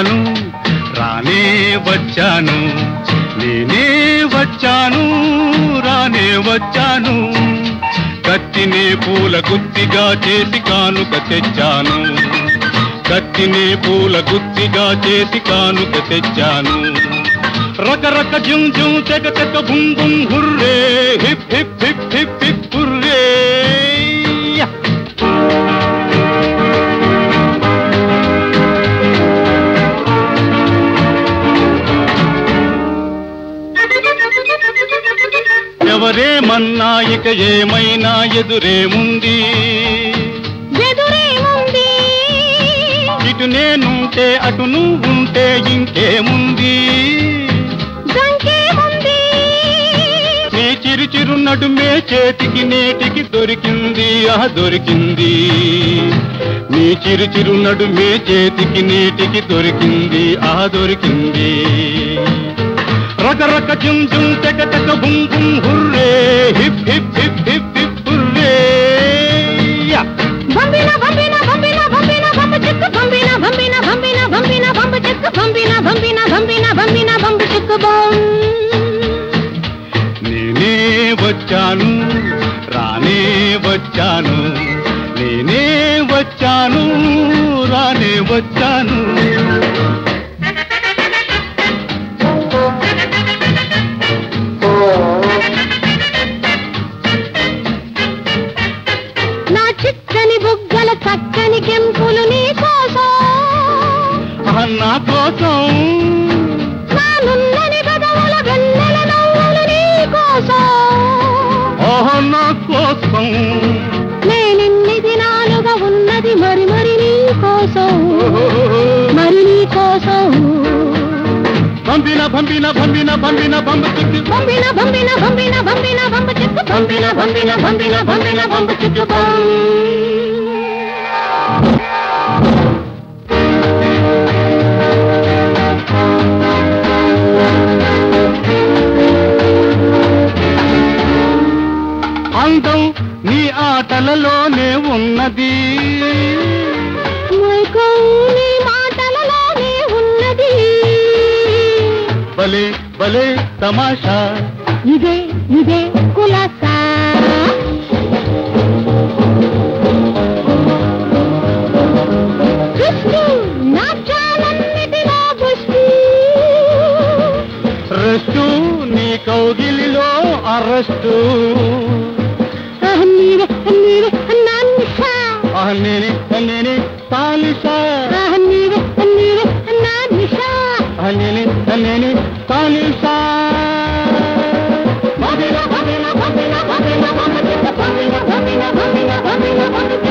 వచ్చాను రానే వచ్చాను నేనే వచ్చాను రానే వచ్చాను కత్తినే పూల గుత్తిగా చేసి కానుక తెచ్చాను కత్తినే పూల గుత్తిగా చేసి కానుక తెచ్చాను రకరక జుం జుం తెగ తెగ బుం బుం hurray hip hip hip hip hip hurray yeah! ఎవరేమన్నా ఇక ఏమైనా ఎదురేముంది ఎదురేముంది ఇటు నేనుంటే అటు నువ్వుంటే ఇంకేముంది గంకేముంది నీ చిరు చిరు నడుమే చేతికి నేటికి దొరికింది ఆ దొరికింది నీ చిరు చిరు నడుమే చేతికి నేటికి దొరికింది ఆ దొరికింది రకరక జుం జుం తెగ తెగ బుం బుం hurray hip hip hip hip hip hurray yeah! బంబిన బంబిన బంబిన బంబిన బంబు చెక్కు బంబిన బంబిన బంబిన బంబిన బంబు చెక్కు బంబిన బంబిన బంబిన బంబిన బంబు చెక్కు బం నేనే వచ్చాను రానే వచ్చాను నేనే వచ్చాను రానే వచ్చాను నా చిక్కని బుగ్గల చక్కని కెంపులు నీ కోసం ఆ నా కోసం నా నున్నని పెదవుల వెన్నెల నవ్వులు నీ కోసం ఓహో నా కోసం నేనిన్ని దినాలుగా ఉన్నది మరి మరి నీ కోసం మరి నీ కోసం పంపిన పంపిన పంపిన పంపిన పంపు చుట్టూ బంబిన బంబిన బంబిన బంబిన బంబు చెక్కు బంబిన బంబిన బంబిన బంబిన బంబు చెక్కు బం అందం నీ ఆటలలోనే ఉన్నది మైకం నీ మాటలలోనే ఉన్నది భలే భలే తమాషా ఇదే ఇదే కులసా కృష్ణు నాట్యాలన్నిటిలో పుష్టి రెస్టు నీ కౌగిలిలో అరెస్టు నీవే నీవే నాన్నిషా నేనే నేనే తాలిసా నీవే నీవే నాన్నిషా నేనే నేనే తాలిసా బబిన బబిన బబిన బబిన బబిన బబిన బబిన బబిన బబిన